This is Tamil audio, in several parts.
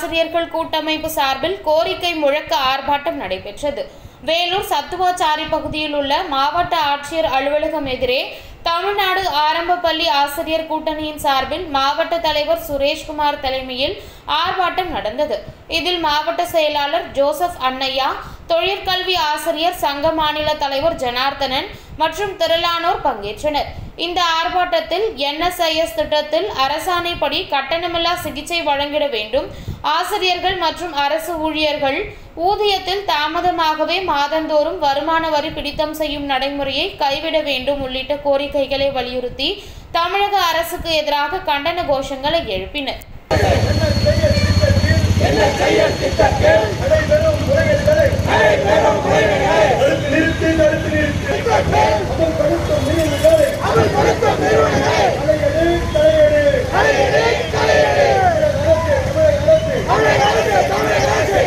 ஆசிரியர்கள் கூட்டமைப்பு சார்பில் கோரிக்கை முழக்க ஆர்ப்பாட்டம் நடைபெற்றது வேலூர் சத்துவாச்சாரி பகுதியில் உள்ள மாவட்ட ஆட்சியர் அலுவலகம் எதிரே தமிழ்நாடு ஆரம்ப பள்ளி ஆசிரியர் கூட்டணியின் சார்பில் மாவட்ட தலைவர் சுரேஷ்குமார் தலைமையில் ஆர்ப்பாட்டம் நடந்தது இதில் மாவட்ட செயலாளர் ஜோசப் அன்னையா தொழிற்கல்வி ஆசிரியர் சங்க மாநில தலைவர் ஜனார்த்தனன் மற்றும் திரளானோர் பங்கேற்றனர் இந்த ஆர்ப்பாட்டத்தில் என்எஸ்ஐஎஸ் திட்டத்தில் அரசாணைப்படி கட்டணமில்லா சிகிச்சை வழங்கிட வேண்டும் ஆசிரியர்கள் மற்றும் அரசு ஊழியர்கள் ஊதியத்தில் தாமதமாகவே மாதந்தோறும் வருமான வரி பிடித்தம் செய்யும் நடைமுறையை கைவிட வேண்டும் உள்ளிட்ட கோரிக்கைகளை வலியுறுத்தி தமிழக அரசுக்கு எதிராக கண்டன கோஷங்களை எழுப்பினர் நடைபெறும் முறைகேடுகளை தடுத்து நிறுத்தி தடுத்து நிறுத்தி அமல்படுத்தும் நிறுவனங்களை தலையெடு தலையெடு தமிழக அரசு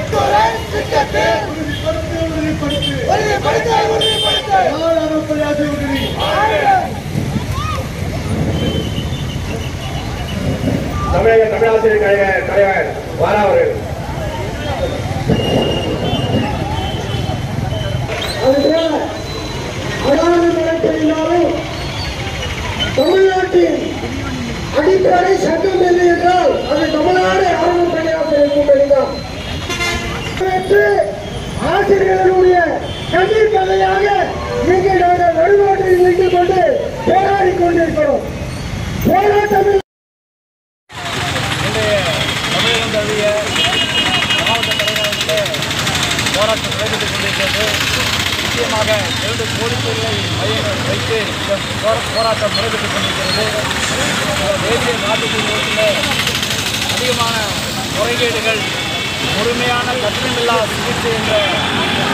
உறுதிப்படுத்து உறுதிப்படுத்து யார் அனுப்பதி ஆசை உறுதி தமிழக தமிழாசிரியர் கழக தலைவர் வாரா அவர்கள் அதுபோல அடாது நடப்பினாலும் தமிழ்நாட்டின் அடிப்படை சட்டம் இல்லை என்றால் அது தமிழ்நாடு ஆரம்ப பணியாளர்கள் கூட்டணி தான் நேற்று ஆசிரியர்களுடைய கண்ணீர் கதையாக இங்கே நாங்கள் நடுநாட்டில் நின்று கொண்டு போராடி கொண்டிருக்கிறோம் போராட்டம் இன்றைய தமிழகம் தழுவிய மாவட்ட தலைநகரிலே போராட்டம் நடைபெற்றுக் கொண்டிருக்கிறது முக்கியமாக இரண்டு கோரிக்கைகளை மையங்கள் வைத்து இந்த போரா- போராட்டம் நடைபெற்றுக் கொண்டிருக்கிறது இந்த தேசிய காப்பீட்டு நிறுவனத்தில் அதிகமான முறைகேடுகள் முழுமையான கட்டணமில்லா சிகிச்சை என்ற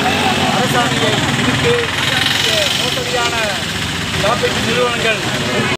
அரசாணையை விடுத்து இந்த மோசடியான காப்பீட்டு நிறுவனங்கள்